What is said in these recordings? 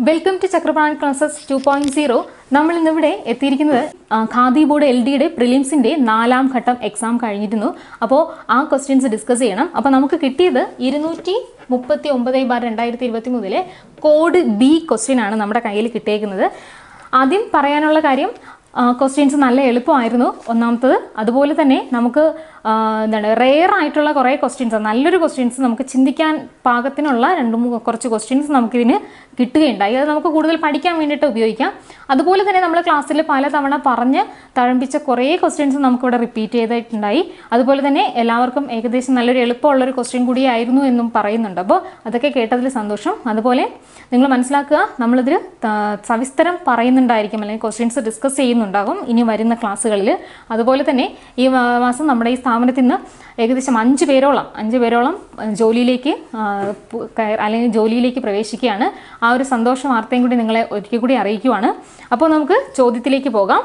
welcome to Chakrapani classes two point zero നമ്മൾ ഇന്നിവിടെ എത്തിയിരിക്കുന്നത് ആ, ഖാദി ബോർഡ് എൽ ഡിയുടെ പ്രിലിംസിന്റെ നാലാം ഘട്ടം എക്സാം കഴിഞ്ഞിരുന്നു അപ്പോൾ ആ ക്വസ്റ്റ്യൻസ് ഡിസ്കസ് ചെയ്യണം അപ്പോൾ നമുക്ക് കിട്ടിയത് ഇരുന്നൂറ്റി മുപ്പത്തി ഒമ്പത് ബാർ രണ്ടായിരത്തി ഇരുപത്തി മൂന്നിലെ കോഡ് ബി ക്വസ്റ്റ്യൻ ആണ് നമ്മുടെ കയ്യിൽ കിട്ടിയേക്കുന്നത് ആദ്യം പറയാനുള്ള കാര്യം ക്വസ്റ്റ്യൻസ് നല്ല എളുപ്പമായിരുന്നു ഒന്നാമത്തത് അതുപോലെ തന്നെ നമുക്ക് ആ, എന്താണ് റെയർ ആയിട്ടുള്ള കുറേ ക്വസ്റ്റ്യൻസ് നല്ലൊരു ക്വസ്റ്റ്യൻസ് നമുക്ക് ചിന്തിക്കാൻ പാകത്തിനുള്ള രണ്ട് മൂന്ന് കുറച്ച് ക്വസ്റ്റ്യൻസ് നമുക്കിതിന് കിട്ടുകയുണ്ടായി അത് നമുക്ക് കൂടുതൽ പഠിക്കാൻ വേണ്ടിയിട്ട് ഉപയോഗിക്കാം അതുപോലെ തന്നെ നമ്മൾ ക്ലാസ്സിൽ പലതവണ പറഞ്ഞ് തഴമ്പിച്ച കുറേ ക്വസ്റ്റ്യൻസ് നമുക്കിവിടെ റിപ്പീറ്റ് ചെയ്തിട്ടുണ്ടായി അതുപോലെ തന്നെ എല്ലാവർക്കും ഏകദേശം നല്ലൊരു എളുപ്പമുള്ളൊരു ക്വസ്റ്റ്യൻ കൂടിയായിരുന്നു എന്നും പറയുന്നുണ്ട് അപ്പോൾ അതൊക്കെ കേട്ടതിൽ സന്തോഷം അതുപോലെ നിങ്ങൾ മനസ്സിലാക്കുക നമ്മളിതിൽ ത- സവിസ്തരം പറയുന്നുണ്ടായിരിക്കും അല്ലെങ്കിൽ ക്വസ്റ്റ്യൻസ് ഡിസ്കസ് ചെയ്യുന്നുണ്ടാകും ഇനി വരുന്ന ക്ലാസ്സുകളിൽ അതുപോലെ തന്നെ ഈ മാ- മാസം നമ്മുടെ ഈ സ്ഥാപനത്തിൽ നിന്ന് ഏകദേശം അഞ്ച് പേരോളം അഞ്ച് പേരോളം അഹ്, ജോലിയിലേക്ക് ആ, പു- കയർ- അല്ലെങ്കിൽ ജോലിയിലേക്ക് പ്രവേശിക്കുകയാണ് ആ ഒരു സന്തോഷ വാർത്തയും കൂടി നിങ്ങളെ ഒരിക്കൽ കൂടി അറിയിക്കുവാണ് അപ്പോൾ നമുക്ക് ചോദ്യത്തിലേക്ക് പോകാം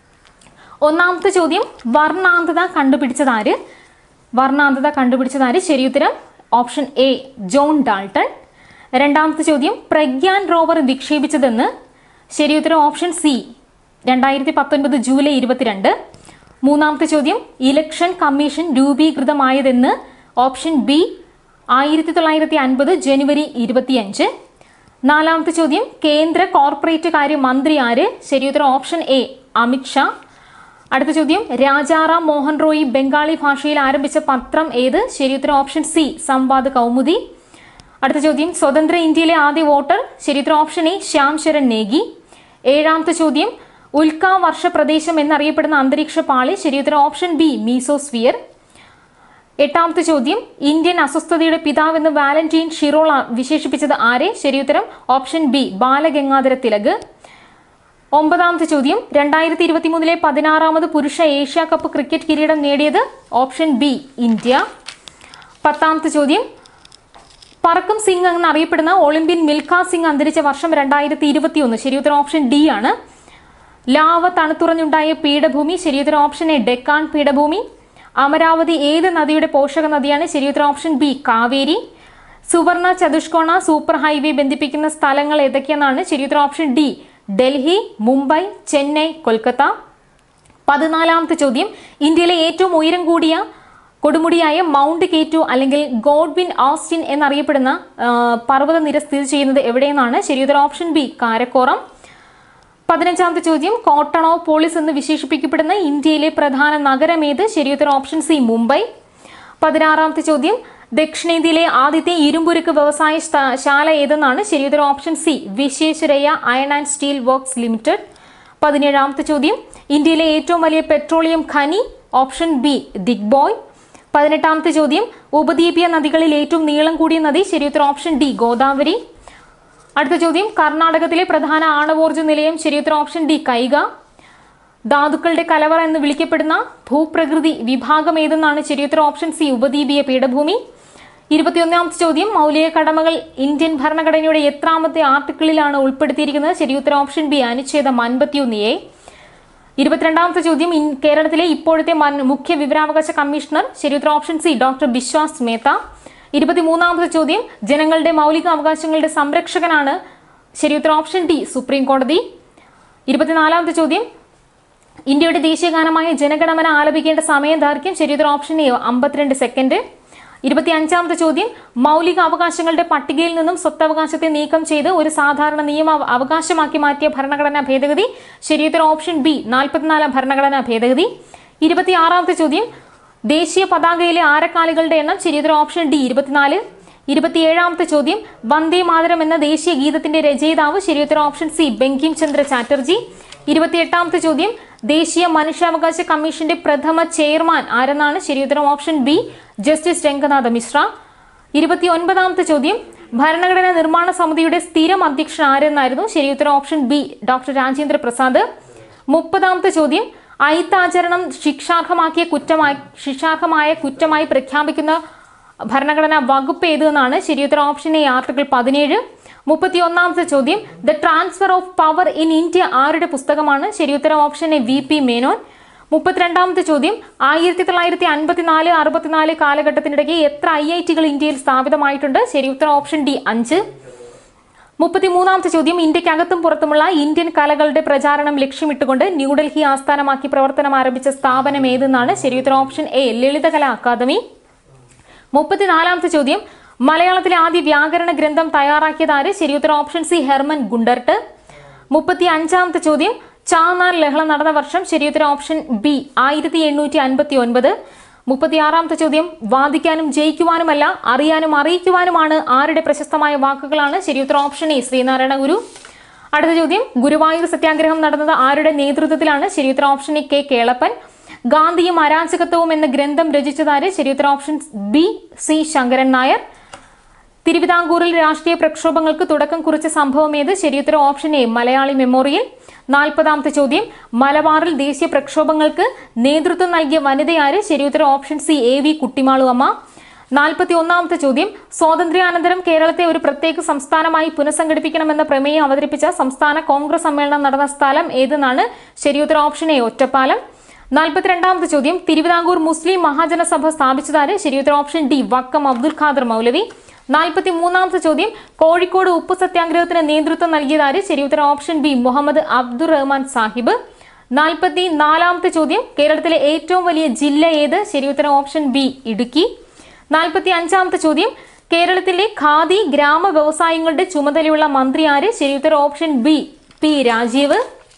ഒന്നാമത്തെ ചോദ്യം വർണ്ണാന്തത കണ്ടുപിടിച്ചതാര് വർണ്ണാന്തത കണ്ടുപിടിച്ചതാര് ശരിയുത്തരം ഓപ്ഷൻ എ ജോൺ ഡാൾട്ടൺ രണ്ടാമത്തെ ചോദ്യം പ്രഗ്യാൻ റോവർ വിക്ഷേപിച്ചതെന്ന് ശരിയുത്തരം ഓപ്ഷൻ സി രണ്ടായിരത്തി പത്തൊൻപത് ജൂലൈ ഇരുപത്തിരണ്ട് മൂന്നാമത്തെ ചോദ്യം ഇലക്ഷൻ കമ്മീഷൻ രൂപീകൃതമായതെന്ന് ഓപ്ഷൻ ബി ആയിരത്തി തൊള്ളായിരത്തി അൻപത് ജനുവരി ഇരുപത്തിയഞ്ച് നാലാമത്തെ ചോദ്യം കേന്ദ്ര കോർപ്പറേറ്റ് കാര്യ മന്ത്രി ആര് ശരിയുത്തരം ഓപ്ഷൻ എ അമിത് ഷാ അടുത്ത ചോദ്യം രാജാറാം മോഹൻ റോയി ബംഗാളി ഭാഷയിൽ ആരംഭിച്ച പത്രം ഏത് ശരിയുത്തരം ഓപ്ഷൻ സി സംവാദ് കൗമുദി അടുത്ത ചോദ്യം സ്വതന്ത്ര ഇന്ത്യയിലെ ആദ്യ വോട്ടർ ശരിയുത്തരം ഓപ്ഷൻ എ ശ്യാം ശരൺ നേഗി ഏഴാമത്തെ ചോദ്യം ഉൽക്ക വർഷ പ്രദേശം എന്നറിയപ്പെടുന്ന അന്തരീക്ഷ പാളി ശരിയുത്തരം ഓപ്ഷൻ ബി മീസോസ്ഫിയർ എട്ടാമത്തെ ചോദ്യം ഇന്ത്യൻ അസ്വസ്ഥതയുടെ പിതാവെന്ന് വാലന്റീൻ ഷിറോള വിശേഷിപ്പിച്ചത് ആരെ ശരിയുത്തരം ഓപ്ഷൻ ബി ബാലഗംഗാധര തിലക് ഒമ്പതാമത്തെ ചോദ്യം രണ്ടായിരത്തി ഇരുപത്തി മൂന്നിലെ പതിനാറാമത് പുരുഷ ഏഷ്യ കപ്പ് ക്രിക്കറ്റ് കിരീടം നേടിയത് ഓപ്ഷൻ ബി ഇന്ത്യ പത്താമത്തെ ചോദ്യം പറക്കും സിംഗ് എന്നറിയപ്പെടുന്ന ഒളിമ്പ്യൻ മിൽഖ സിംഗ് അന്തരിച്ച വർഷം രണ്ടായിരത്തി ഇരുപത്തിയൊന്ന് ശരിയുത്തരം ഓപ്ഷൻ ഡി ആണ് ലാവ തണുത്തുറഞ്ഞുണ്ടായ പീഠഭൂമി ശരിയുത്തരം ഓപ്ഷൻ എ ഡെക്കാൻ പീഠഭൂമി അമരാവതി ഏത് നദിയുടെ പോഷക നദിയാണ് ശരിയുത്തരം ഓപ്ഷൻ ബി കാവേരി സുവർണ ചതുഷ്കോണ സൂപ്പർ ഹൈവേ ബന്ധിപ്പിക്കുന്ന സ്ഥലങ്ങൾ ഏതൊക്കെയെന്നാണ് ശരിയുത്തരം ഓപ്ഷൻ ഡി ഡൽഹി മുംബൈ ചെന്നൈ കൊൽക്കത്ത പതിനാലാമത്തെ ചോദ്യം ഇന്ത്യയിലെ ഏറ്റവും ഉയരം കൂടിയ കൊടുമുടിയായ മൗണ്ട് കേറ്റു അല്ലെങ്കിൽ ഗോഡ്വിൻ ഓസ്റ്റിൻ എന്നറിയപ്പെടുന്ന ആ, പർവ്വതനിര സ്ഥിതി ചെയ്യുന്നത് എവിടെയെന്നാണ് ശരിയുത്തരം ഓപ്ഷൻ ബി കാരക്കോറം പതിനഞ്ചാമത്തെ ചോദ്യം കോട്ടൺ ഓഫ് പോളിസ് എന്ന് വിശേഷിപ്പിക്കപ്പെടുന്ന ഇന്ത്യയിലെ പ്രധാന നഗരം ഏത് ശരിയുത്തരം ഓപ്ഷൻ സി മുംബൈ പതിനാറാമത്തെ ചോദ്യം ദക്ഷിണേന്ത്യയിലെ ആദ്യത്തെ ഇരുമ്പുരുക്ക് വ്യവസായ സ്ഥ- ശാല ഏതെന്നാണ് ശരിയുത്തരം option C Visvesvaraya iron and steel works limited പതിനേഴാമത്തെ ചോദ്യം ഇന്ത്യയിലെ ഏറ്റവും വലിയ പെട്രോളിയം ഖനി ഓപ്ഷൻ ബി ദിഗ്ബോയ് പതിനെട്ടാമത്തെ ചോദ്യം ഉപദ്വീപീയ നദികളിൽ ഏറ്റവും നീളം കൂടിയ നദി ശരിയുത്തരം ഓപ്ഷൻ ഡി ഗോദാവരി അടുത്ത ചോദ്യം കർണാടകത്തിലെ പ്രധാന ആണവോർജ്ജ നിലയം ശരിയുത്തരം ഓപ്ഷൻ ഡി കൈക ധാതുക്കളുടെ കലവറ എന്ന് വിളിക്കപ്പെടുന്ന ഭൂപ്രകൃതി വിഭാഗം ഏതെന്നാണ് ശരിയുത്തരം ഓപ്ഷൻ സി ഉപദ്വീപീയ പീഠഭൂമി ഇരുപത്തിയൊന്നാമത്തെ ചോദ്യം മൗലിക കടമകൾ ഇന്ത്യൻ ഭരണഘടനയുടെ എത്രാമത്തെ ആർട്ടിക്കിളിലാണ് ഉൾപ്പെടുത്തിയിരിക്കുന്നത് ശരിയുത്തരം ഓപ്ഷൻ ബി അനുച്ഛേദം അൻപത്തിയൊന്ന് എ ഇരുപത്തിരണ്ടാമത്തെ ചോദ്യം ഇൻ- കേരളത്തിലെ ഇപ്പോഴത്തെ മൻ- മുഖ്യ വിവരാവകാശ കമ്മീഷണർ ശരിയുത്തരം option C doctor Biswas Mehta ഇരുപത്തിമൂന്നാമത്തെ ചോദ്യം ജനങ്ങളുടെ മൗലിക അവകാശങ്ങളുടെ സംരക്ഷകനാണ് ശരിയുത്തരം ഓപ്ഷൻ ഡി സുപ്രീം കോടതി ഇരുപത്തിനാലാമത്തെ ചോദ്യം ഇന്ത്യയുടെ ദേശീയ ഗാനമായ ജനഗണമന ആലപിക്കേണ്ട സമയ ദൈർഘ്യം ശരിയുത്തരം ഓപ്ഷൻ എ അമ്പത്തിരണ്ട് സെക്കൻഡ് ഇരുപത്തി അഞ്ചാമത്തെ ചോദ്യം മൗലിക അവകാശങ്ങളുടെ പട്ടികയിൽ നിന്നും സ്വത്തവകാശത്തെ നീക്കം ചെയ്ത് ഒരു സാധാരണ നിയമ അവ- അവകാശമാക്കി മാറ്റിയ ഭരണഘടനാ ഭേദഗതി ശരിയുത്തരം ഓപ്ഷൻ ബി നാൽപ്പത്തിനാലാം ഭരണഘടനാ ഭേദഗതി ഇരുപത്തിയാറാമത്തെ ചോദ്യം ദേശീയ പതാകയിലെ ആരക്കാലികളുടെ എണ്ണം ശരിയുത്തരം ഓപ്ഷൻ ഡി ഇരുപത്തിനാല് ഇരുപത്തിയേഴാമത്തെ ചോദ്യം വന്ദേ മാതരം എന്ന ദേശീയ ഗീതത്തിന്റെ രചയിതാവ് ശരിയുത്തരം ഓപ്ഷൻ സി ബങ്കിം ചന്ദ്ര ചാറ്റർജി ഇരുപത്തിയെട്ടാമത്തെ ചോദ്യം ദേശീയ മനുഷ്യാവകാശ കമ്മീഷന്റെ പ്രഥമ ചെയർമാൻ ആരെന്നാണ് ശരിയുത്തരം option B justice Ranganath Misra ഇരുപത്തി ഒൻപതാമത്തെ ചോദ്യം ഭരണഘടനാ നിർമ്മാണ സമിതിയുടെ സ്ഥിരം അധ്യക്ഷൻ ആരെന്നായിരുന്നു ശരിയുത്തരം option B doctor Rajendra Prasad മുപ്പതാമത്തെ ചോദ്യം ഐത്താചരണം ശിക്ഷാർഹമാക്കിയ കുറ്റമായി ശിക്ഷാർഹമായ കുറ്റമായി പ്രഖ്യാപിക്കുന്ന ഭരണഘടനാ വകുപ്പ് ഏത് എന്നാണ് ശരിയുത്തരം ഓപ്ഷൻ എ ആർട്ടിക്കിൾ പതിനേഴ് മുപ്പത്തി ഒന്നാമത്തെ ചോദ്യം the transfer of power in India ആരുടെ പുസ്തകമാണ് ശരിയുത്തരം option A V P Menon മുപ്പത്തിരണ്ടാമത്തെ ചോദ്യം ആയിരത്തി തൊള്ളായിരത്തി അൻപത്തിനാല് അറുപത്തിനാല് കാലഘട്ടത്തിനിടയ്ക്ക് എത്ര ഐ ഐ ടികൾ ഇന്ത്യയിൽ സ്ഥാപിതമായിട്ടുണ്ട് ശരിയുത്തരം ഓപ്ഷൻ ഡി അഞ്ച് മുപ്പത്തിമൂന്നാമത്തെ ചോദ്യം ഇന്ത്യക്കകത്തും പുറത്തുമുള്ള ഇന്ത്യൻ കലകളുടെ പ്രചാരണം ലക്ഷ്യമിട്ടുകൊണ്ട് ന്യൂഡൽഹി ആസ്ഥാനമാക്കി പ്രവർത്തനം ആരംഭിച്ച സ്ഥാപനം ഏതെന്നാണ് ശരിയുത്തരം ഓപ്ഷൻ എ ലളിതകലാ അക്കാദമി മുപ്പത്തിനാലാമത്തെ ചോദ്യം മലയാളത്തിലെ ആദ്യ വ്യാകരണ ഗ്രന്ഥം തയ്യാറാക്കിയത് ആര് ശരിയുത്തരം ഓപ്ഷൻ സി ഹെർമൻ ഗുണ്ടർട്ട് മുപ്പത്തി അഞ്ചാമത്തെ ചോദ്യം ചാന്നാർ ലഹള നടന്ന വർഷം ശരിയുത്തരം ഓപ്ഷൻ ബി ആയിരത്തി എണ്ണൂറ്റി അൻപത്തി ഒൻപത് മുപ്പത്തിയാറാമത്തെ ചോദ്യം വാദിക്കാനും ജയിക്കുവാനുമല്ല അറിയാനും അറിയിക്കുവാനുമാണ് ആരുടെ പ്രശസ്തമായ വാക്കുകളാണ് ശരിയുത്തരം ഓപ്ഷൻ എ ശ്രീനാരായണ ഗുരു അടുത്ത ചോദ്യം ഗുരുവായൂർ സത്യാഗ്രഹം നടന്നത് ആരുടെ നേതൃത്വത്തിലാണ് ശരിയുത്തരം ഓപ്ഷൻ എ കെ കേളപ്പൻ ഗാന്ധിയും അരാജകത്വവും എന്ന ഗ്രന്ഥം രചിച്ചതാര് ശരിയുത്തരം option B C Sankaran Nair തിരുവിതാംകൂറിൽ രാഷ്ട്രീയ പ്രക്ഷോഭങ്ങൾക്ക് തുടക്കം കുറിച്ച സംഭവം ഏത് ശരിയുത്തരം ഓപ്ഷൻ എ മലയാളി മെമ്മോറിയൽ നാൽപ്പതാമത്തെ ചോദ്യം മലബാറിൽ ദേശീയ പ്രക്ഷോഭങ്ങൾക്ക് നേതൃത്വം നൽകിയ വനിതയാര് ശരിയുത്തരം option C A V Kuttimalu Amma നാൽപ്പത്തി ഒന്നാമത്തെ ചോദ്യം സ്വാതന്ത്ര്യാനന്തരം കേരളത്തെ ഒരു പ്രത്യേക സംസ്ഥാനമായി പുനഃസംഘടിപ്പിക്കണമെന്ന പ്രമേയം അവതരിപ്പിച്ച സംസ്ഥാന കോൺഗ്രസ് സമ്മേളനം നടന്ന സ്ഥലം ഏതെന്നാണ് ശരിയുത്തരം ഓപ്ഷൻ എ ഒറ്റപ്പാലം നാൽപ്പത്തിരണ്ടാമത്തെ ചോദ്യം തിരുവിതാംകൂർ മുസ്ലിം മഹാജനസഭ സ്ഥാപിച്ചതാര് ശരിയുത്തരം ഓപ്ഷൻ ഡി വക്കം അബ്ദുൽ ഖാദർ മൗലവി നാൽപ്പത്തി മൂന്നാമത്തെ ചോദ്യം കോഴിക്കോട് ഉപ്പു സത്യാഗ്രഹത്തിന് നേതൃത്വം നൽകിയതാര് ശരിയുത്തരം ഓപ്ഷൻ ബി മുഹമ്മദ് അബ്ദുൾ റഹ്മാൻ സാഹിബ് നാൽപ്പത്തി നാലാമത്തെ ചോദ്യം കേരളത്തിലെ ഏറ്റവും വലിയ ജില്ല ഏത് ശരിയുത്തരം ഓപ്ഷൻ ബി ഇടുക്കി നാൽപ്പത്തി അഞ്ചാമത്തെ ചോദ്യം കേരളത്തിലെ ഖാദി ഗ്രാമ വ്യവസായങ്ങളുടെ ചുമതലയുള്ള മന്ത്രി ആര് ശരിയുത്തരം ഓപ്ഷൻ ബി പി രാജീവ്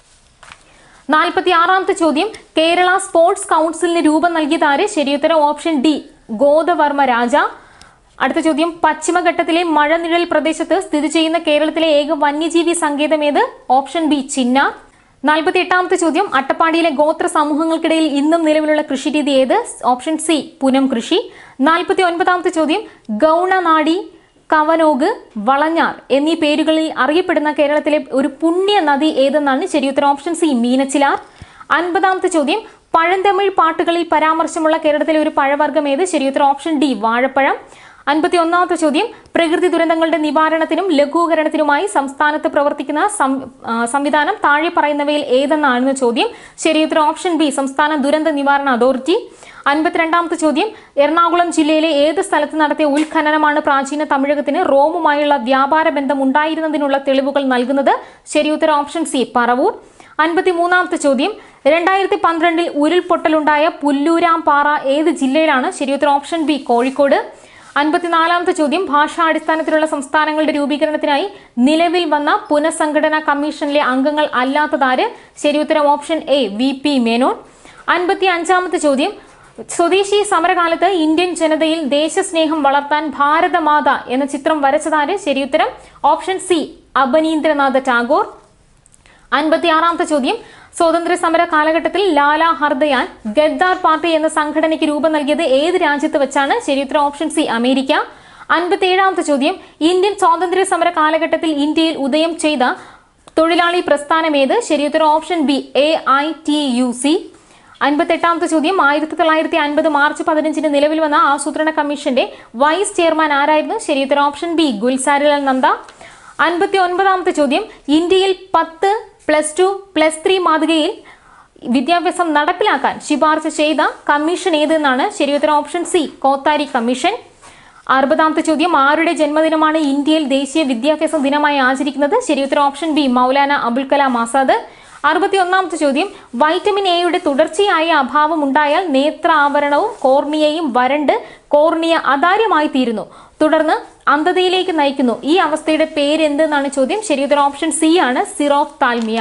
നാൽപ്പത്തി ആറാമത്തെ ചോദ്യം കേരള സ്പോർട്സ് കൗൺസിലിന് രൂപം നൽകിയതാര് ശരിയുത്തരം ഓപ്ഷൻ ഡി ഗോദവർമ്മ രാജ അടുത്ത ചോദ്യം പശ്ചിമഘട്ടത്തിലെ മഴനിഴൽ പ്രദേശത്ത് സ്ഥിതി ചെയ്യുന്ന കേരളത്തിലെ ഏക വന്യജീവി സങ്കേതം ഏത് ഓപ്ഷൻ ബി ചിന്നാർ നാൽപ്പത്തി എട്ടാമത്തെ ചോദ്യം അട്ടപ്പാടിയിലെ ഗോത്ര സമൂഹങ്ങൾക്കിടയിൽ ഇന്നും നിലവിലുള്ള കൃഷിരീതി ഏത് ഓപ്ഷൻ സി പുനം കൃഷി നാൽപ്പത്തി ഒൻപതാമത്തെ ചോദ്യം ഗൗണനാടി കവനോഗ് വളഞ്ഞാർ എന്നീ പേരുകളിൽ അറിയപ്പെടുന്ന കേരളത്തിലെ ഒരു പുണ്യ നദി ഏതെന്നാണ് ശരിയുത്തരം ഓപ്ഷൻ സി മീനച്ചിലാർ അൻപതാമത്തെ ചോദ്യം പഴന്തമിഴ് പാട്ടുകളിൽ പരാമർശമുള്ള കേരളത്തിലെ ഒരു പഴവർഗ്ഗം ഏത് ശരിയുത്തരം ഓപ്ഷൻ ഡി വാഴപ്പഴം അൻപത്തി ഒന്നാമത്തെ ചോദ്യം പ്രകൃതി ദുരന്തങ്ങളുടെ നിവാരണത്തിനും ലഘൂകരണത്തിനുമായി സംസ്ഥാനത്ത് പ്രവർത്തിക്കുന്ന സം- ആ, സംവിധാനം താഴെ പറയുന്നവയിൽ ഏതെന്നാണ് ചോദ്യം ശരിയുത്തരം ഓപ്ഷൻ ബി സംസ്ഥാന ദുരന്ത നിവാരണ അതോറിറ്റി അൻപത്തിരണ്ടാമത്തെ ചോദ്യം എറണാകുളം ജില്ലയിലെ ഏത് സ്ഥലത്ത് നടത്തിയ ഉത്ഖനനമാണ് പ്രാചീന തമിഴകത്തിന് റോമുമായുള്ള വ്യാപാര ബന്ധം ഉണ്ടായിരുന്നതിനുള്ള തെളിവുകൾ നൽകുന്നത് ശരിയുത്തരം ഓപ്ഷൻ സി പറവൂർ അൻപത്തിമൂന്നാമത്തെ ചോദ്യം രണ്ടായിരത്തി പന്ത്രണ്ടിൽ ഉരുൾപൊട്ടലുണ്ടായ പുല്ലൂരാംപാറ ഏത് ജില്ലയിലാണ് ശരിയുത്തരം ഓപ്ഷൻ ബി കോഴിക്കോട് അൻപത്തിനാലാമത്തെ ചോദ്യം ഭാഷാടിസ്ഥാനത്തിലുള്ള സംസ്ഥാനങ്ങളുടെ രൂപീകരണത്തിനായി നിലവിൽ വന്ന പുനഃസംഘടനാ കമ്മീഷനിലെ അംഗങ്ങൾ അല്ലാത്തതാര് ശരിയുത്തരം option A V P Menon അൻപത്തി അഞ്ചാമത്തെ ചോദ്യം സ്വദേശി സമരകാലത്ത് ഇന്ത്യൻ ജനതയിൽ ദേശസ്നേഹം വളർത്താൻ ഭാരതമാത എന്ന ചിത്രം വരച്ചതാര് ശരിയുത്തരം ഓപ്ഷൻ സി അബനീന്ദ്രനാഥ ടാഗോർ അൻപത്തിയാറാമത്തെ ചോദ്യം സ്വാതന്ത്ര്യ സമര കാലഘട്ടത്തിൽ ലാല ഹർദയാൻ ഗദ്ദാർ പാർട്ടി എന്ന സംഘടനയ്ക്ക് രൂപം നൽകിയത് ഏത് രാജ്യത്ത് വെച്ചാണ് ശരിയുത്തരം ഓപ്ഷൻ സി അമേരിക്ക അൻപത്തിയേഴാമത്തെ ചോദ്യം ഇന്ത്യൻ സ്വാതന്ത്ര്യ സമര കാലഘട്ടത്തിൽ ഇന്ത്യയിൽ ഉദയം ചെയ്ത തൊഴിലാളി പ്രസ്ഥാനം ഏത് ശരിയുത്തരം option B A I T U C അൻപത്തെട്ടാമത്തെ ചോദ്യം ആയിരത്തി തൊള്ളായിരത്തി അൻപത് മാർച്ച് പതിനഞ്ചിന് നിലവിൽ വന്ന ആസൂത്രണ കമ്മീഷന്റെ വൈസ് ചെയർമാൻ ആരായിരുന്നു ശരിയുത്തരം ഓപ്ഷൻ ബി ഗുൽസാരിലാൽ നന്ദ അൻപത്തി ഒൻപതാമത്തെ ചോദ്യം ഇന്ത്യയിൽ പത്ത് പ്ലസ് ടു പ്ലസ് ത്രീ മാതൃകയിൽ വിദ്യാഭ്യാസം നടപ്പിലാക്കാൻ ശുപാർശ ചെയ്ത കമ്മീഷൻ ഏതെന്നാണ് ശരിയുത്തരം ഓപ്ഷൻ സി കോത്താരി കമ്മീഷൻ അറുപതാമത്തെ ചോദ്യം ആരുടെ ജന്മദിനമാണ് ഇന്ത്യയിൽ ദേശീയ വിദ്യാഭ്യാസ ദിനമായി ആചരിക്കുന്നത് ശരിയുത്തരം ഓപ്ഷൻ ബി മൗലാന അബുൽ കലാം ആസാദ് അറുപത്തി ഒന്നാമത്തെ ചോദ്യം വൈറ്റമിൻ എയുടെ തുടർച്ചയായ അഭാവം ഉണ്ടായാൽ നേത്ര ആവരണവും കോർണിയയും വരണ്ട് കോർണിയ അതാര്യമായി തീരുന്നു തുടർന്ന് അന്ധതയിലേക്ക് നയിക്കുന്നു ഈ അവസ്ഥയുടെ പേരെന്തെന്നാണ് ചോദ്യം ശരിയുത്തരം ഓപ്ഷൻ സി ആണ് സിറോഫ് താൽമിയ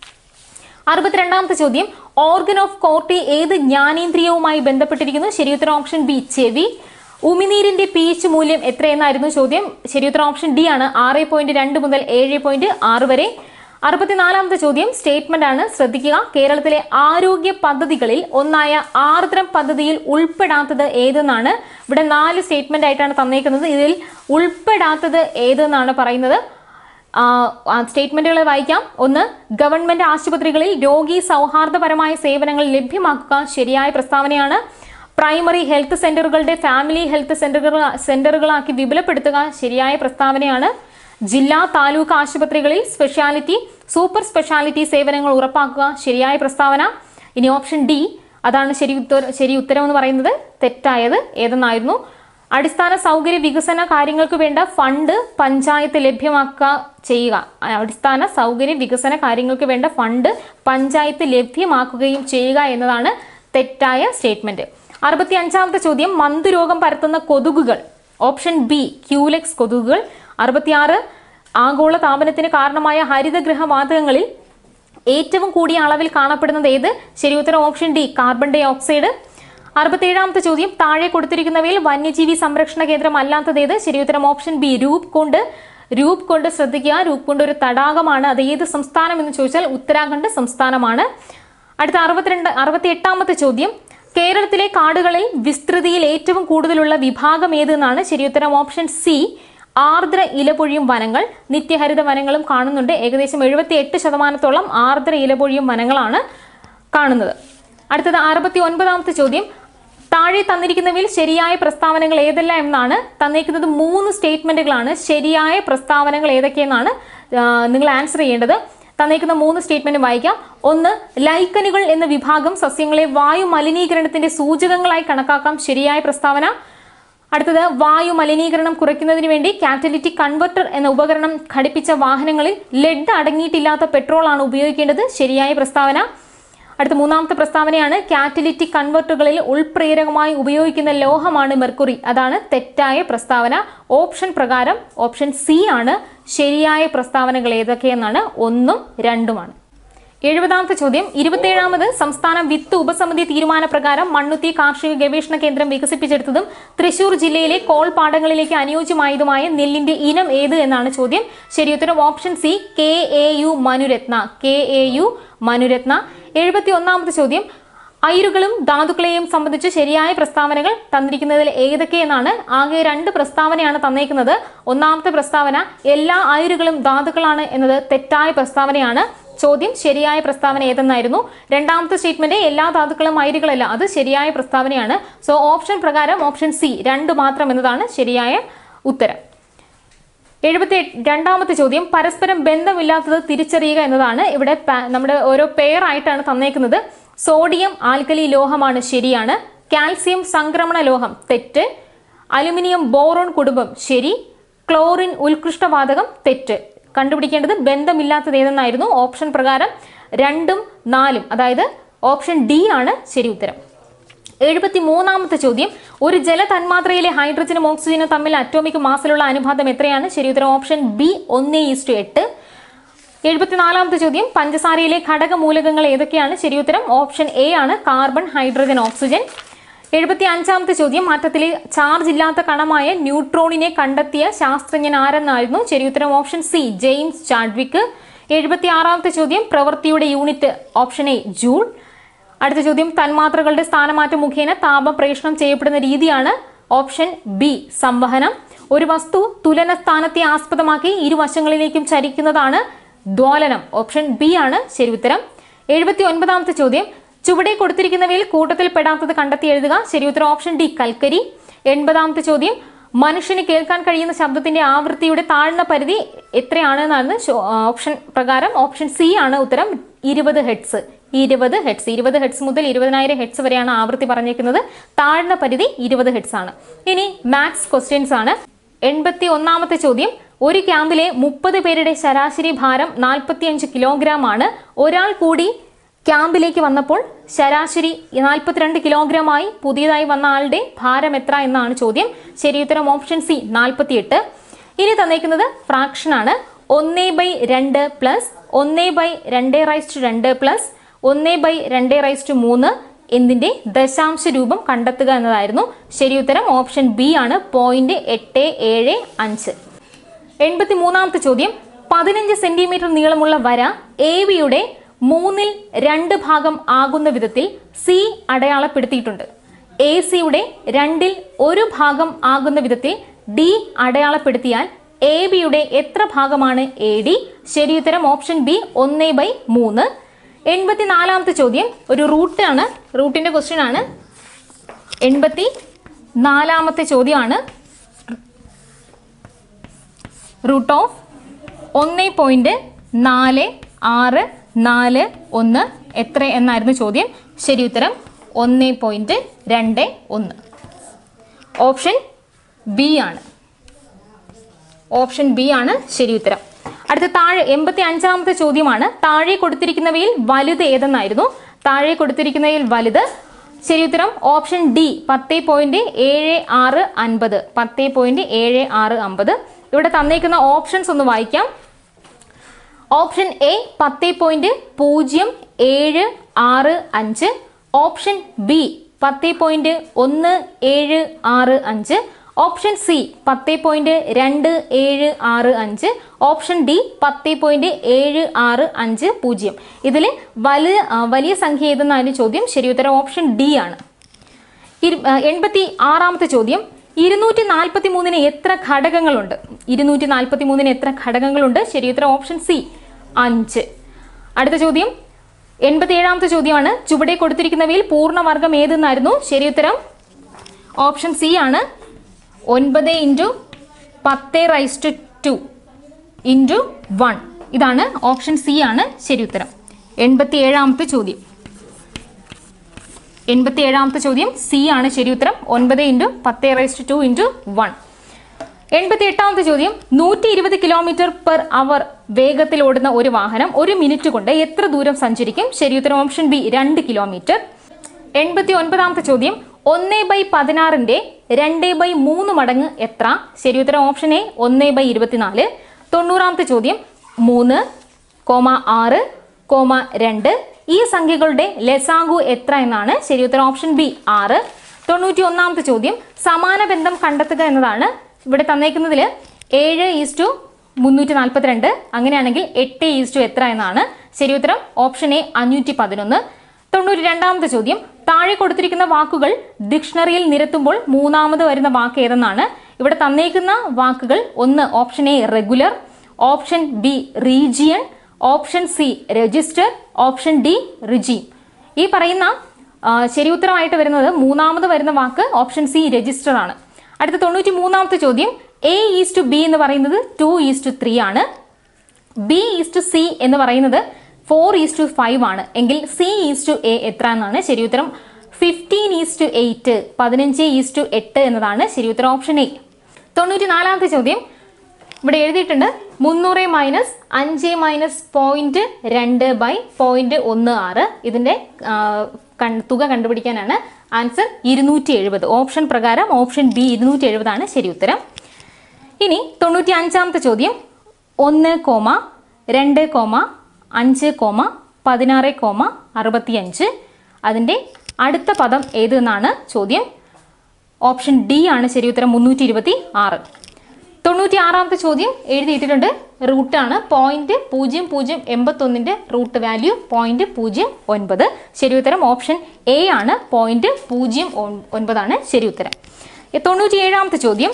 അറുപത്തിരണ്ടാമത്തെ ചോദ്യം ഓർഗൻ ഓഫ് കോർട്ടി ഏത് ജ്ഞാനേന്ദ്രിയവുമായി ബന്ധപ്പെട്ടിരിക്കുന്നു ശരിയുത്തരം ഓപ്ഷൻ ബി ചെവി ഉമിനീരിന്റെ പി എച്ച് മൂല്യം എത്രയെന്നായിരുന്നു ചോദ്യം ശരിയുത്തരം ഓപ്ഷൻ ഡി ആണ് ആറ് പോയിന്റ് രണ്ട് മുതൽ ഏഴ് പോയിന്റ് ആറ് വരെ അറുപത്തിനാലാമത്തെ ചോദ്യം സ്റ്റേറ്റ്മെന്റ് ആണ് ശ്രദ്ധിക്കുക കേരളത്തിലെ ആരോഗ്യ പദ്ധതികളിൽ ഒന്നായ ആർദ്രം പദ്ധതിയിൽ ഉൾപ്പെടാത്തത് ഏതെന്നാണ് ഇവിടെ നാല് സ്റ്റേറ്റ്മെന്റ് ആയിട്ടാണ് തന്നേക്കുന്നത് ഇതിൽ ഉൾപ്പെടാത്തത് ഏതെന്നാണ് പറയുന്നത് സ്റ്റേറ്റ്മെന്റുകൾ വായിക്കാം ഒന്ന് ഗവൺമെന്റ് ആശുപത്രികളിൽ രോഗി സൗഹാർദ്ദപരമായ സേവനങ്ങൾ ലഭ്യമാക്കുക ശരിയായ പ്രസ്താവനയാണ് പ്രൈമറി ഹെൽത്ത് സെന്ററുകളുടെ ഫാമിലി ഹെൽത്ത് സെന്ററുകൾ സെന്ററുകളാക്കി വിപുലപ്പെടുത്തുക ശരിയായ പ്രസ്താവനയാണ് ജില്ലാ താലൂക്ക് ആശുപത്രികളിൽ സ്പെഷ്യാലിറ്റി സൂപ്പർ സ്പെഷ്യാലിറ്റി സേവനങ്ങൾ ഉറപ്പാക്കുക ശരിയായ പ്രസ്താവന ഇനി ഓപ്ഷൻ ഡി അതാണ് ശരി ഉത്തര ശരി ഉത്തരം എന്ന് പറയുന്നത് തെറ്റായത് ഏതെന്നായിരുന്നു അടിസ്ഥാന സൗകര്യ വികസന കാര്യങ്ങൾക്ക് വേണ്ട ഫണ്ട് പഞ്ചായത്ത് ലഭ്യമാക്കുക ചെയ്യുക അടിസ്ഥാന സൗകര്യ വികസന കാര്യങ്ങൾക്ക് വേണ്ട ഫണ്ട് പഞ്ചായത്ത് ലഭ്യമാക്കുകയും ചെയ്യുക എന്നതാണ് തെറ്റായ സ്റ്റേറ്റ്മെന്റ് അറുപത്തി അഞ്ചാമത്തെ ചോദ്യം മന്തുരോഗം പരത്തുന്ന കൊതുകുകൾ ഓപ്ഷൻ ബി ക്യൂലെക്സ് കൊതുകുകൾ അറുപത്തിയാറ് ആഗോള താപനത്തിന് കാരണമായ ഹരിതഗൃഹ വാതകങ്ങളിൽ ഏറ്റവും കൂടിയ അളവിൽ കാണപ്പെടുന്നത് ഏത് ശരി ഉത്തരം option D carbon dioxide അറുപത്തേഴാമത്തെ ചോദ്യം താഴെ കൊടുത്തിരിക്കുന്നവയിൽ വന്യജീവി സംരക്ഷണ കേന്ദ്രം അല്ലാത്തത് ഏത് ശരി ഉത്തരം ഓപ്ഷൻ ബി രൂപ് കൊണ്ട് രൂപ് കൊണ്ട് ശ്രദ്ധിക്കുക രൂപ് കൊണ്ട് ഒരു തടാകമാണ് അത് ഏത് സംസ്ഥാനം എന്ന് ചോദിച്ചാൽ ഉത്തരാഖണ്ഡ് സംസ്ഥാനമാണ് അടുത്ത അറുപത്തിരണ്ട് അറുപത്തി എട്ടാമത്തെ ചോദ്യം കേരളത്തിലെ കാടുകളിൽ വിസ്തൃതിയിൽ ഏറ്റവും കൂടുതലുള്ള വിഭാഗം ഏതെന്നാണ് ശരിയുത്തരം ഓപ്ഷൻ സി ആർദ്ര ഇലപൊഴിയും വനങ്ങൾ നിത്യഹരിത വനങ്ങളും കാണുന്നുണ്ട് ഏകദേശം എഴുപത്തി എട്ട് ശതമാനത്തോളം ആർദ്ര ഇലപൊഴിയും വനങ്ങളാണ് കാണുന്നത് അടുത്തത് അറുപത്തി ഒൻപതാമത്തെ ചോദ്യം താഴെ തന്നിരിക്കുന്നവയിൽ ശരിയായ പ്രസ്താവനകൾ ഏതെല്ലാം എന്നാണ് തന്നിരിക്കുന്നത് മൂന്ന് സ്റ്റേറ്റ്മെന്റുകളാണ് ശരിയായ പ്രസ്താവനകൾ ഏതൊക്കെയെന്നാണ് ആ, നിങ്ങൾ ആൻസർ ചെയ്യേണ്ടത് തന്നേക്കുന്ന മൂന്ന് സ്റ്റേറ്റ്മെന്റ് വായിക്കാം ഒന്ന് ലൈക്കനുകൾ എന്ന വിഭാഗം സസ്യങ്ങളെ വായു മലിനീകരണത്തിന്റെ സൂചകങ്ങളായി കണക്കാക്കാം ശരിയായ പ്രസ്താവന അടുത്തത് വായു മലിനീകരണം കുറയ്ക്കുന്നതിന് വേണ്ടി കാറ്റലിറ്റിക് കൺവെർട്ടർ എന്ന ഉപകരണം ഘടിപ്പിച്ച വാഹനങ്ങളിൽ ലെഡ് അടങ്ങിയിട്ടില്ലാത്ത പെട്രോൾ ആണ് ഉപയോഗിക്കേണ്ടത് ശരിയായ പ്രസ്താവന അടുത്ത മൂന്നാമത്തെ പ്രസ്താവനയാണ് കാറ്റലിറ്റിക് കൺവെർട്ടറുകളിൽ ഉൾപ്രേരകമായി ഉപയോഗിക്കുന്ന ലോഹമാണ് മെർക്കുറി അതാണ് തെറ്റായ പ്രസ്താവന ഓപ്ഷൻ പ്രകാരം ഓപ്ഷൻ സി ആണ് ശരിയായ പ്രസ്താവനകൾ ഏതൊക്കെയെന്നാണ് ഒന്നും രണ്ടുമാണ് എഴുപതാമത്തെ ചോദ്യം ഇരുപത്തേഴാമത് സംസ്ഥാന വിത്ത് ഉപസമിതി തീരുമാനപ്രകാരം മണ്ണുത്തി കാർഷിക ഗവേഷണ കേന്ദ്രം വികസിപ്പിച്ചെടുത്തതും തൃശൂർ ജില്ലയിലെ കോൾ പാടങ്ങളിലേക്ക് അനുയോജ്യമായതുമായ നെല്ലിന്റെ ഇനം ഏത് എന്നാണ് ചോദ്യം ശരിയുത്തരം option C K A U Manuratna K A U Manuratna എഴുപത്തി ഒന്നാമത്തെ ചോദ്യം അയിരുകളും ധാതുക്കളെയും സംബന്ധിച്ച് ശരിയായ പ്രസ്താവനകൾ തന്നിരിക്കുന്നതിൽ ഏതൊക്കെയെന്നാണ് ആകെ രണ്ട് പ്രസ്താവനയാണ് തന്നേക്കുന്നത് ഒന്നാമത്തെ പ്രസ്താവന എല്ലാ അയിരുകളും ധാതുക്കളാണ് എന്നത് തെറ്റായ പ്രസ്താവനയാണ് ചോദ്യം ശരിയായ പ്രസ്താവന ഏതെന്നായിരുന്നു രണ്ടാമത്തെ സ്റ്റേറ്റ്മെന്റ് എല്ലാ ധാതുക്കളും അയിരുകളല്ല അത് ശരിയായ പ്രസ്താവനയാണ് സോ ഓപ്ഷൻ പ്രകാരം ഓപ്ഷൻ സി രണ്ട് മാത്രം എന്നതാണ് ശരിയായ ഉത്തരം എഴുപത്തി രണ്ടാമത്തെ ചോദ്യം പരസ്പരം ബന്ധമില്ലാത്തത് തിരിച്ചറിയുക എന്നതാണ് ഇവിടെ പ- നമ്മുടെ ഓരോ പെയർ ആയിട്ടാണ് തന്നേക്കുന്നത് സോഡിയം ആൽക്കലി ലോഹമാണ് ശരിയാണ് കാൽസ്യം സംക്രമണ ലോഹം തെറ്റ് അലുമിനിയം ബോറോൺ കുടുംബം ശരി ക്ലോറിൻ ഉത്കൃഷ്ടവാതകം തെറ്റ് കണ്ടുപിടിക്കേണ്ടത് ബന്ധമില്ലാത്തത് ഏതെന്നായിരുന്നു ഓപ്ഷൻ പ്രകാരം രണ്ടും നാലും അതായത് ഓപ്ഷൻ ഡി ആണ് ശരി ഉത്തരം എഴുപത്തി മൂന്നാമത്തെ ചോദ്യം ഒരു ജല തന്മാത്രയിലെ ഹൈഡ്രജനും ഓക്സിജനും തമ്മിൽ അറ്റോമിക് മാസിലുള്ള അനുപാതം എത്രയാണ് ശരി ഉത്തരം ഓപ്ഷൻ ബി ഒന്ന് ഈസ്റ്റു എട്ട് എഴുപത്തിനാലാമത്തെ ചോദ്യം പഞ്ചസാരയിലെ ഘടകമൂലകങ്ങൾ ഏതൊക്കെയാണ് ശരി ഉത്തരം ഓപ്ഷൻ എ ആണ് കാർബൺ ഹൈഡ്രജൻ ഓക്സിജൻ എഴുപത്തി അഞ്ചാമത്തെ ചോദ്യം മാറ്റത്തിലെ ചാർജ് ഇല്ലാത്ത കണമായ ന്യൂട്രോണിനെ കണ്ടെത്തിയ ശാസ്ത്രജ്ഞൻ ആരെന്നായിരുന്നു ശരി ഉത്തരം ഓപ്ഷൻ സി ജെയിംസ് ചാഡ്വിക്ക് എഴുപത്തി ആറാമത്തെ ചോദ്യം പ്രവൃത്തിയുടെ യൂണിറ്റ് ഓപ്ഷൻ എ ജൂൾ അടുത്ത ചോദ്യം തന്മാത്രകളുടെ സ്ഥാനമാറ്റം മുഖേന താപം പ്രേഷണം ചെയ്യപ്പെടുന്ന രീതിയാണ് ഓപ്ഷൻ ബി സംവഹനം ഒരു വസ്തു തുലന സ്ഥാനത്തെ ആസ്പദമാക്കി ഇരുവശങ്ങളിലേക്കും ചരിക്കുന്നതാണ് ദ്വാലനം ഓപ്ഷൻ ബി ആണ് ശരി ഉത്തരം എഴുപത്തി ഒൻപതാമത്തെ ചോദ്യം ചുവടെ കൊടുത്തിരിക്കുന്നവയിൽ കൂട്ടത്തിൽ പെടാത്തത് കണ്ടെത്തി എഴുതുക ശരി ഉത്തരം ഓപ്ഷൻ ഡി കൽക്കരി എൺപതാമത്തെ ചോദ്യം മനുഷ്യന് കേൾക്കാൻ കഴിയുന്ന ശബ്ദത്തിന്റെ ആവൃത്തിയുടെ താഴ്ന്ന പരിധി എത്രയാണ് എന്നാണ് ശോ- ഓപ്ഷൻ പ്രകാരം ഓപ്ഷൻ സി ആണ് ഉത്തരം ഇരുപത് ഹെഡ്സ് ഇരുപത് ഹെഡ്സ് ഇരുപത് ഹെഡ്സ് മുതൽ ഇരുപതിനായിരം ഹെഡ്സ് വരെയാണ് ആവൃത്തി പറഞ്ഞേക്കുന്നത് താഴ്ന്ന പരിധി ഇരുപത് ഹെഡ്സ് ആണ് ഇനി മാത്സ് ക്വസ്റ്റ്യൻസ് ആണ് എൺപത്തി ഒന്നാമത്തെ ചോദ്യം ഒരു ക്യാമ്പിലെ മുപ്പത് പേരുടെ ശരാശരി ഭാരം നാൽപ്പത്തിയഞ്ച് കിലോഗ്രാം ആണ് ഒരാൾ കൂടി ക്യാമ്പിലേക്ക് വന്നപ്പോൾ ശരാശരി നാൽപ്പത്തിരണ്ട് കിലോഗ്രാമായി പുതിയതായി വന്ന ആളുടെ ഭാരം എത്ര എന്നാണ് ചോദ്യം ശരിയുത്തരം ഓപ്ഷൻ സി നാൽപ്പത്തിയെട്ട് ഇനി തന്നേക്കുന്നത് ഫ്രാക്ഷൻ ആണ് ഒന്നേ ബൈ രണ്ട് പ്ലസ് ഒന്നേ ബൈ രണ്ട് റൈസ്റ്റ് രണ്ട് പ്ലസ് ഒന്നേ ബൈ രണ്ട് റൈസ്റ്റ് മൂന്ന് എന്നിന്റെ ദശാംശ രൂപം കണ്ടെത്തുക എന്നതായിരുന്നു ശരിയുത്തരം ഓപ്ഷൻ ബി ആണ് പോയിന്റ് എട്ട് ഏഴ് അഞ്ച് എൺപത്തി മൂന്നാമത്തെ ചോദ്യം പതിനഞ്ച് സെന്റിമീറ്റർ നീളമുള്ള വര എ വിയുടെ മൂന്നിൽ രണ്ട് ഭാഗം ആകുന്ന വിധത്തിൽ സി അടയാളപ്പെടുത്തിയിട്ടുണ്ട് എ സിയുടെ രണ്ടിൽ ഒരു ഭാഗം ആകുന്ന വിധത്തിൽ ഡി അടയാളപ്പെടുത്തിയാൽ എ ബിയുടെ എത്ര ഭാഗമാണ് എ ഡി ശരിയുത്തരം ഓപ്ഷൻ ബി ഒന്ന് ബൈ മൂന്ന് എൺപത്തിനാലാമത്തെ ചോദ്യം ഒരു റൂട്ടാണ് റൂട്ടിന്റെ ക്വസ്റ്റ്യൻ ആണ് എൺപത്തി നാലാമത്തെ ചോദ്യമാണ് റൂട്ട് ഓഫ് ഒന്ന് പോയിന്റ് നാല് ആറ് നാല് ഒന്ന് എത്ര എന്നായിരുന്നു ചോദ്യം ശരി ഉത്തരം ഒന്ന് പോയിന്റ് രണ്ട് ഒന്ന് ഓപ്ഷൻ ബി ആണ് ഓപ്ഷൻ ബി ആണ് ശരി ഉത്തരം അടുത്ത താഴെ എൺപത്തി അഞ്ചാമത്തെ ചോദ്യമാണ് താഴെ കൊടുത്തിരിക്കുന്നവയിൽ വലുത് ഏതെന്നായിരുന്നു താഴെ കൊടുത്തിരിക്കുന്നവയിൽ വലുത് ശരി ഉത്തരം ഓപ്ഷൻ ഡി പത്ത് പോയിന്റ് ഏഴ് ആറ് അൻപത് പത്ത് പോയിന്റ് ഏഴ് ആറ് അമ്പത് ഇവിടെ തന്നേക്കുന്ന ഓപ്ഷൻസ് ഒന്ന് വായിക്കാം ഓപ്ഷൻ എ പത്ത് പോയിന്റ് പൂജ്യം ഏഴ് ആറ് അഞ്ച് ഓപ്ഷൻ ബി പത്ത് പോയിന്റ് ഒന്ന് ഏഴ് ആറ് അഞ്ച് ഓപ്ഷൻ സി പത്ത് പോയിന്റ് രണ്ട് ഏഴ് ആറ് അഞ്ച് ഓപ്ഷൻ ഡി പത്ത് പോയിന്റ് ഏഴ് ആറ് അഞ്ച് പൂജ്യം ഇതിൽ വലിയ ആ, വലിയ സംഖ്യ ഏതെന്നായിരുന്നു ചോദ്യം ശരി ഉത്തരം ഓപ്ഷൻ ഡി ആണ് ഇരു- ആ, എൺപത്തി ആറാമത്തെ ചോദ്യം ഇരുന്നൂറ്റി നാൽപ്പത്തി മൂന്നിന് എത്ര ഘടകങ്ങളുണ്ട് ഇരുന്നൂറ്റി നാൽപ്പത്തി മൂന്നിന് എത്ര ഘടകങ്ങളുണ്ട് ശരി ഉത്തരം ഓപ്ഷൻ സി അഞ്ച് അടുത്ത ചോദ്യം എൺപത്തി ഏഴാമത്തെ ചോദ്യമാണ് ചുവടെ കൊടുത്തിരിക്കുന്നവയിൽ പൂർണ്ണവർഗം ഏതെന്നായിരുന്നു ശരി ഉത്തരം ഓപ്ഷൻ സി ആണ് ഒൻപത് ഇൻറ്റു പത്ത് റൈസ്റ്റ് ടു ഇൻറ്റു വൺ ഇതാണ് ഓപ്ഷൻ സി ആണ് ശരി ഉത്തരം എൺപത്തി ഏഴാമത്തെ ചോദ്യം എൺപത്തി ഏഴാമത്തെ ചോദ്യം സി ആണ് ശരി ഉത്തരം ഒൻപത് ഇൻറ്റു പത്ത് റൈസ്റ്റ് ടു ഇൻറ്റു വൺ എൺപത്തി എട്ടാമത്തെ ചോദ്യം നൂറ്റി ഇരുപത് കിലോമീറ്റർ പെർ അവർ വേഗത്തിൽ ഓടുന്ന ഒരു വാഹനം ഒരു മിനിറ്റ് കൊണ്ട് എത്ര ദൂരം സഞ്ചരിക്കും ശരി ഉത്തരം ഓപ്ഷൻ ബി രണ്ട് കിലോമീറ്റർ എൺപത്തി ഒൻപതാമത്തെ ചോദ്യം ഒന്ന് ബൈ പതിനാറിന്റെ രണ്ട് ബൈ മൂന്ന് മടങ്ങ് എത്ര ശരി ഉത്തരം ഓപ്ഷൻ എ ഒന്ന് ബൈ ഇരുപത്തിനാല് തൊണ്ണൂറാമത്തെ ചോദ്യം മൂന്ന് കോമ ആറ് കോമ രണ്ട് ഈ സംഖ്യകളുടെ ലസാഗു എത്ര എന്നാണ് ശരി ഉത്തരം ഓപ്ഷൻ ബി ആറ് തൊണ്ണൂറ്റി ഒന്നാമത്തെ ചോദ്യം സമാന ബന്ധം കണ്ടെത്തുക എന്നതാണ് ഇവിടെ തന്നേക്കുന്നതിൽ ഏഴ് ഈസ്റ്റു മുന്നൂറ്റി നാൽപ്പത്തിരണ്ട് അങ്ങനെയാണെങ്കിൽ എട്ട് ഈസ്റ്റു എത്ര എന്നാണ് ശരി ഉത്തരം ഓപ്ഷൻ എ അഞ്ഞൂറ്റി പതിനൊന്ന് തൊണ്ണൂറ്റി രണ്ടാമത്തെ ചോദ്യം താഴെ കൊടുത്തിരിക്കുന്ന വാക്കുകൾ ഡിക്ഷണറിയിൽ നിരത്തുമ്പോൾ മൂന്നാമത് വരുന്ന വാക്ക് ഏതെന്നാണ് ഇവിടെ തന്നേക്കുന്ന വാക്കുകൾ ഒന്ന് option A regular option B region option C register option D regime ഈ പറയുന്ന ആ, ശരി ഉത്തരമായിട്ട് വരുന്നത് മൂന്നാമത് വരുന്ന വാക്ക് ഓപ്ഷൻ സി രജിസ്റ്റർ ആണ് അടുത്ത തൊണ്ണൂറ്റി മൂന്നാമത്തെ ചോദ്യം എ ഈസ് ടു ബി എന്ന് പറയുന്നത് ടു ഈസ് ടു ത്രീ ആണ് ബി ഈസ് ടു സി എന്ന് പറയുന്നത് ഫോർ ഈസ് ടു ഫൈവ് ആണ് എങ്കിൽ സി ഈസ് ടു എ എത്ര എന്നാണ് ശരി ഉത്തരം ഫിഫ്റ്റീൻ ഈസ് ടു എയ്റ്റ് പതിനഞ്ച് ഈസ് ടു എട്ട് എന്നതാണ് ശരി ഉത്തരം ഓപ്ഷൻ എ തൊണ്ണൂറ്റി നാലാമത്തെ ചോദ്യം ഇവിടെ എഴുതിയിട്ടുണ്ട് മുന്നൂറ് മൈനസ് അഞ്ച് മൈനസ് പോയിന്റ് രണ്ട് ബൈ പോയിന്റ് ഒന്ന് ആറ് ഇതിന്റെ ആ, കൺ- തുക കണ്ടുപിടിക്കാനാണ് ആൻസർ ഇരുന്നൂറ്റി എഴുപത് ഓപ്ഷൻ പ്രകാരം ഓപ്ഷൻ ബി ഇരുന്നൂറ്റി എഴുപതാണ് ശരി ഉത്തരം ഇനി തൊണ്ണൂറ്റി അഞ്ചാമത്തെ ചോദ്യം ഒന്ന് കോമ രണ്ട് കോമ അഞ്ച് കോമ പതിനാറ് കോമ അറുപത്തിയഞ്ച് അതിൻ്റെ അടുത്ത പദം ഏത് എന്നാണ് ചോദ്യം ഓപ്ഷൻ ഡി ആണ് ശരി ഉത്തരം മുന്നൂറ്റി ഇരുപത്തി ആറ് തൊണ്ണൂറ്റി ആറാമത്തെ ചോദ്യം എഴുതിയിട്ടിട്ടുണ്ട് റൂട്ടാണ് പോയിന്റ് പൂജ്യം പൂജ്യം എൺപത്തൊന്നിന്റെ റൂട്ട് വാല്യൂ പോയിന്റ് പൂജ്യം ഒൻപത് ശരി ഉത്തരം ഓപ്ഷൻ എ ആണ് പോയിന്റ് പൂജ്യം ഒൻ- ഒൻപതാണ് ശരി ഉത്തരം തൊണ്ണൂറ്റി ഏഴാമത്തെ ചോദ്യം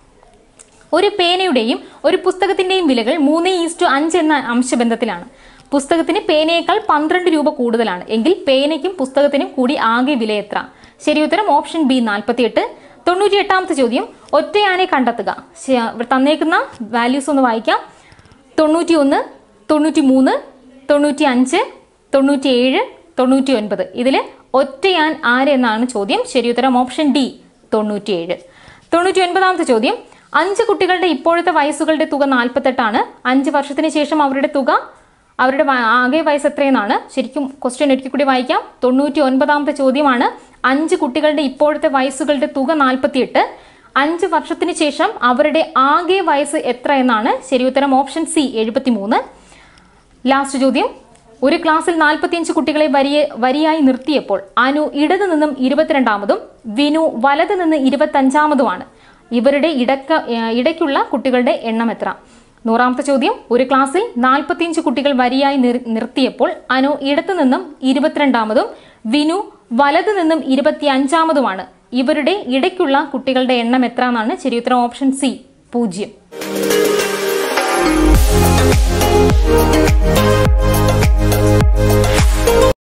ഒരു പേനയുടെയും ഒരു പുസ്തകത്തിന്റെയും വിലകൾ മൂന്ന് ഈസ്റ്റു അഞ്ച് എന്ന അംശബന്ധത്തിലാണ് പുസ്തകത്തിന് പേനയേക്കാൾ പന്ത്രണ്ട് രൂപ കൂടുതലാണ് എങ്കിൽ പേനയ്ക്കും പുസ്തകത്തിനും കൂടി ആകെ വില എത്ര ശരി ഉത്തരം ഓപ്ഷൻ ബി നാൽപ്പത്തിയെട്ട് തൊണ്ണൂറ്റി എട്ടാമത്തെ ചോദ്യം ഒറ്റയാനെ കണ്ടെത്തുക ശ- ഇവിടെ തന്നേക്കുന്ന വാല്യൂസ് ഒന്ന് വായിക്കാം തൊണ്ണൂറ്റി ഒന്ന് തൊണ്ണൂറ്റി മൂന്ന് തൊണ്ണൂറ്റി അഞ്ച് തൊണ്ണൂറ്റി ഏഴ് തൊണ്ണൂറ്റി ഒൻപത് ഇതിൽ ഒറ്റയാൻ ആരെന്നാണ് ചോദ്യം ശരി ഉത്തരം ഓപ്ഷൻ ഡി തൊണ്ണൂറ്റിയേഴ് തൊണ്ണൂറ്റി ഒൻപതാമത്തെ ചോദ്യം അഞ്ച് കുട്ടികളുടെ ഇപ്പോഴത്തെ വയസ്സുകളുടെ തുക നാൽപ്പത്തെട്ടാണ് അഞ്ച് വർഷത്തിന് ശേഷം അവരുടെ തുക അവരുടെ വ- ആകെ വയസ്സ് എത്രയെന്നാണ് ശരിക്കും ക്വസ്റ്റ്യൻ ഒരിക്കൽ കൂടി വായിക്കാം തൊണ്ണൂറ്റി ഒൻപതാമത്തെ ചോദ്യമാണ് അഞ്ച് കുട്ടികളുടെ ഇപ്പോഴത്തെ വയസ്സുകളുടെ തുക നാൽപ്പത്തിയെട്ട് അഞ്ച് വർഷത്തിന് ശേഷം അവരുടെ ആകെ വയസ്സ് എത്ര എന്നാണ് ശരി ഉത്തരം ഓപ്ഷൻ സി എഴുപത്തിമൂന്ന് ലാസ്റ്റ് ചോദ്യം ഒരു ക്ലാസ്സിൽ നാൽപ്പത്തിയഞ്ച് കുട്ടികളെ വരിയെ വരിയായി നിർത്തിയപ്പോൾ അനു ഇടതു നിന്നും ഇരുപത്തിരണ്ടാമതും വിനു വലത് നിന്ന് ഇരുപത്തഞ്ചാമതുമാണ് ഇവരുടെ ഇടക്ക ഏഹ് ഇടയ്ക്കുള്ള കുട്ടികളുടെ എണ്ണം എത്ര നൂറാമത്തെ ചോദ്യം ഒരു ക്ലാസ്സിൽ നാൽപ്പത്തിയഞ്ച് കുട്ടികൾ വരിയായി നിർ- നിർത്തിയപ്പോൾ അനു ഇടത്തു നിന്നും ഇരുപത്തിരണ്ടാമതും വിനു വലത് നിന്നും ഇരുപത്തി അഞ്ചാമതുമാണ് ഇവരുടെ ഇടയ്ക്കുള്ള കുട്ടികളുടെ എണ്ണം എത്ര എന്നാണ് ശരിയുത്തരം ഓപ്ഷൻ സി പൂജ്യം